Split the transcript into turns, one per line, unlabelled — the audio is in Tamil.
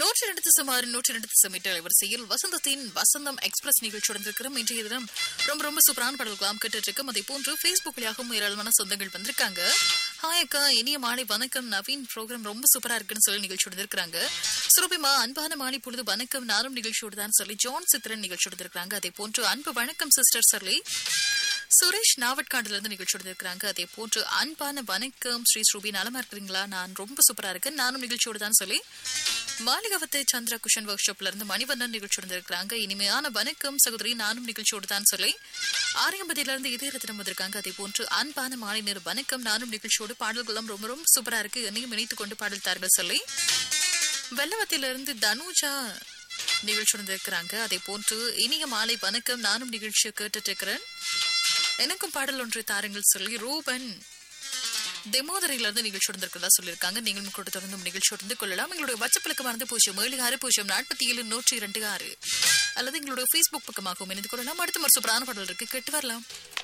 நூற்றி ரெண்டு சுமார் நூற்றி ரெண்டு சமிட்ட வரிசையில் வசந்தத்தின் வசந்தம் எக்ஸ்பிரஸ் நிகழ்ச்சியுடன் இருக்கிறோம் இன்றைய தினம் ரொம்ப ரொம்ப சூப்பரான பாடல்களாம் கேட்டுட்டு இருக்கோம் அதே போன்று ஃபேஸ்புக் வழியாகவும் ஏராளமான சொந்தங்கள் வந்திருக்காங்க ஹாய் அக்கா இனிய மாலை வணக்கம் நவீன் ப்ரோக்ராம் ரொம்ப சூப்பரா இருக்குன்னு சொல்லி நிகழ்ச்சியோட இருக்கிறாங்க சுரபிமா அன்பான மாலை பொழுது வணக்கம் நானும் நிகழ்ச்சியோடு தான் சொல்லி ஜான் சித்திரன் நிகழ்ச்சியோட இருக்கிறாங்க அதே போன்று அன்பு வணக்கம் சிஸ்டர் சொல்லி சுரேஷ் நாவட்காண்டுல இருந்து நிகழ்ச்சியோட இருக்கிறாங்க அதே போன்று அன்பான வணக்கம் ஸ்ரீ ஸ்ரூபி நலமா இருக்கிறீங்களா நான் ரொம்ப சூப்பரா இருக்கேன் நானும் நிகழ்ச்சியோடு தான் சொல்லி மாளிகவத்தை சந்திரா குஷன் ஒர்க் ஷாப்ல இருந்து மணிவண்ணன் நிகழ்ச்சியோட இருக்கிறாங்க இனிமையான வணக்கம் சகோதரி நானும் நிகழ்ச்சியோடு தான் சொல்லி ஆரியம்பதியில இருந்து இதே ரத்தினம் வந்திருக்காங்க அதே போன்று அன்பான மாலை நேர வணக்கம் நானும் நிகழ்ச்சியோடு பாடல்களும் ரொம்ப ரொம்ப சூப்பரா இருக்கு என்னையும் இணைத்துக் கொண்டு பாடல் தார்கள் சொல்லி வெள்ளவத்திலிருந்து தனுஜா நிகழ்ச்சியோடு இருக்கிறாங்க அதே போன்று இனிய மாலை வணக்கம் நானும் நிகழ்ச்சியை கேட்டுட்டு இருக்கிறேன் எனக்கும் பாடல் ஒன்றை தாருங்கள் சொல்லி ரூபன் தெமோதரையில இருந்து நிகழ்ச்சி இருக்கிறதா சொல்லியிருக்காங்க நீங்களும் கூட தொடர்ந்து நிகழ்ச்சி இருந்து கொள்ளலாம் எங்களுடைய வச்சப்பழக்க மறந்து பூஜ்ஜியம் ஏழு ஆறு பூஜ்ஜியம் நாற்பத்தி ஏழு நூற்றி இரண்டு ஆறு அல்லது எங்களுடைய ஃபேஸ்புக் பக்கமாகவும் இணைந்து கொள்ளலாம் அடுத்த ஒரு சூப்பரான பாடல் இருக்கு கேட்டு வரலாம்